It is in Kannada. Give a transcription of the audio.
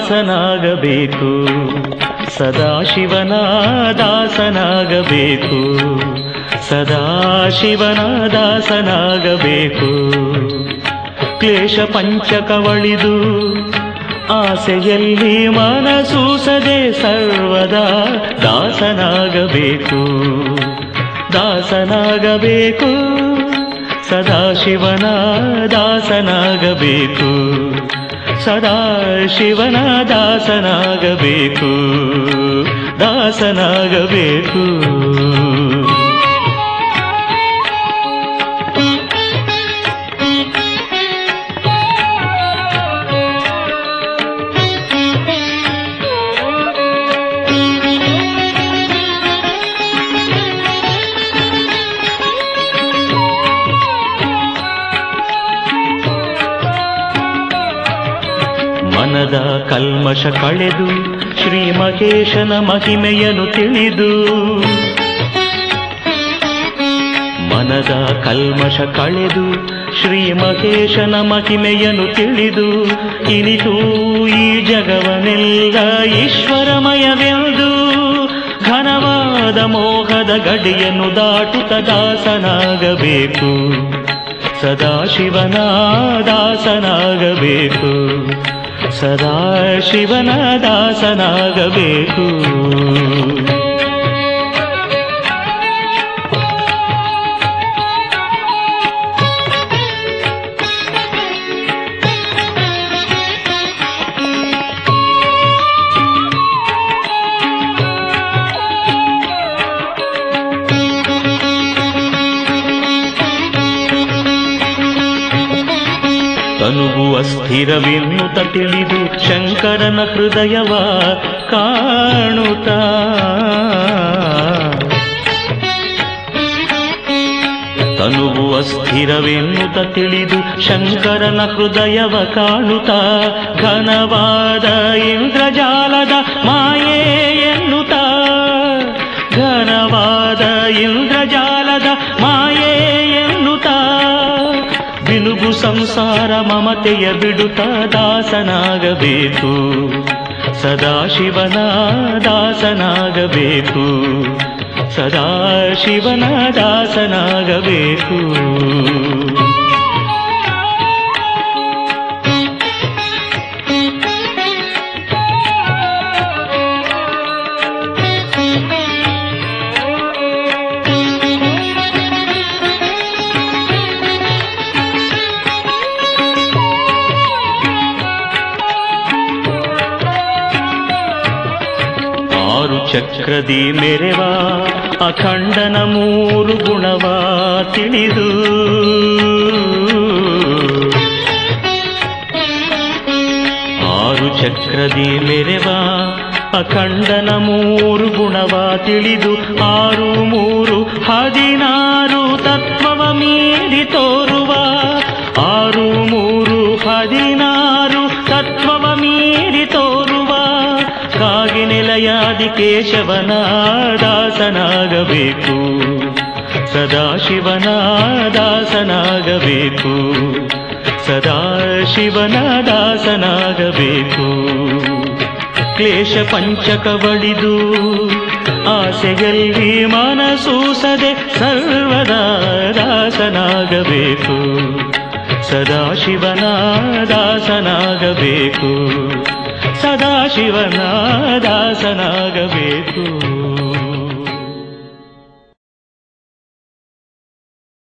ದಾಸನಾಗಬೇಕು ಸದಾಶಿವನ ದಾಸನಾಗಬೇಕು ಸದಾಶಿವನ ದಾಸನಾಗಬೇಕು ಕ್ಲೇಶ ಪಂಚಕವಳಿದು ಆಸೆಯಲ್ಲಿ ಮನಸೂಸದೆ ಸರ್ವದಾ ದಾಸನಾಗಬೇಕು ದಾಸನಾಗಬೇಕು ಸದಾಶಿವನ ದಾಸನಾಗಬೇಕು ಸದಾಶಿವನ ದಾಸನಾಗಬೇಕು ದಾಸನಾಗಬೇಕು ಮನದ ಕಲ್ಮಶ ಕಳೆದು ಶ್ರೀ ಮಹೇಶನ ಮಹಿಮೆಯನ್ನು ತಿಳಿದು ಮನದ ಕಲ್ಮಶ ಕಳೆದು ಶ್ರೀ ಮಹೇಶನ ಮಹಿಮೆಯನ್ನು ತಿಳಿದು ಇನಿತು ಈ ಜಗವನೆಲ್ಲ ಈಶ್ವರಮಯವೆಂದು ಘನವಾದ ಮೋಹದ ಗಡಿಯನ್ನು ದಾಟುತ್ತ ದಾಸನಾಗಬೇಕು ಸದಾಶಿವನ ದಾಸನಾಗಬೇಕು ಸದಾಶಿವನ ದಾಸನಾಗಬೇಕು ತನುವು ಅಸ್ಥಿರವೆನ್ನುತ್ತ ತಿಳಿದು ಶಂಕರನ ಹೃದಯವ ಕಾಣುತ್ತ ತನುವು ಅಸ್ಥಿರವೆನ್ನುತ್ತ ತಿಳಿದು ಶಂಕರನ ಹೃದಯವ ಕಾಣುತ್ತ ಘನವಾದ ಇಂದ್ರಜಾಲದ ಮಾಯೆ ಎನ್ನುತ್ತ ಘನವಾದ ಇಂದ್ರಜಾಲದ ಮಾಯೆ ಎನ್ನುತ್ತ ಬಿನುಗು ಸಂಸಾರ ಮಮತೆಯ ಬಿಡುತ್ತ ದಾಸನಾಗಬೇಕು ಸದಾಶಿವನ ದಾಸನಾಗಬೇಕು ಸದಾಶಿವನ ದಾಸನಾಗಬೇಕು ಆರು ಚಕ್ರದಿ ಮೆರೆವ ಅಖಂಡನ ಮೂರು ಗುಣವ ತಿಳಿದು ಆರು ಚಕ್ರದಿ ಮೆರೆವ ಅಖಂಡನ ಮೂರು ಗುಣವ ತಿಳಿದು ಆರು ಮೂರು ಹದಿನಾರು ತತ್ವವ ಮೀರಿ ತೋರುವ ಆರು ಮೂರು ಹದಿನಾರು ತತ್ವವ ಮೀರಿ ತೋರುವ ಕಾಗಿ ನೆಲೆಯಾದಿ ಕೇಶವನ ದಾಸನಾಗಬೇಕು ಸದಾಶಿವನ ದಾಸನಾಗಬೇಕು ಸದಾಶಿವನ ದಾಸನಾಗಬೇಕು ಕ್ಲೇಶ ಪಂಚಕವಳಿದು ಆಸೆಯಲ್ಲಿ ಮನಸೂಸದೆ ಸರ್ವದಾ ದಾಸನಾಗಬೇಕು ಸದಾಶಿವನ ದಾಸನಾಗಬೇಕು ಸದಾಶಿವನ ದಾಸನಾಗಬೇಕು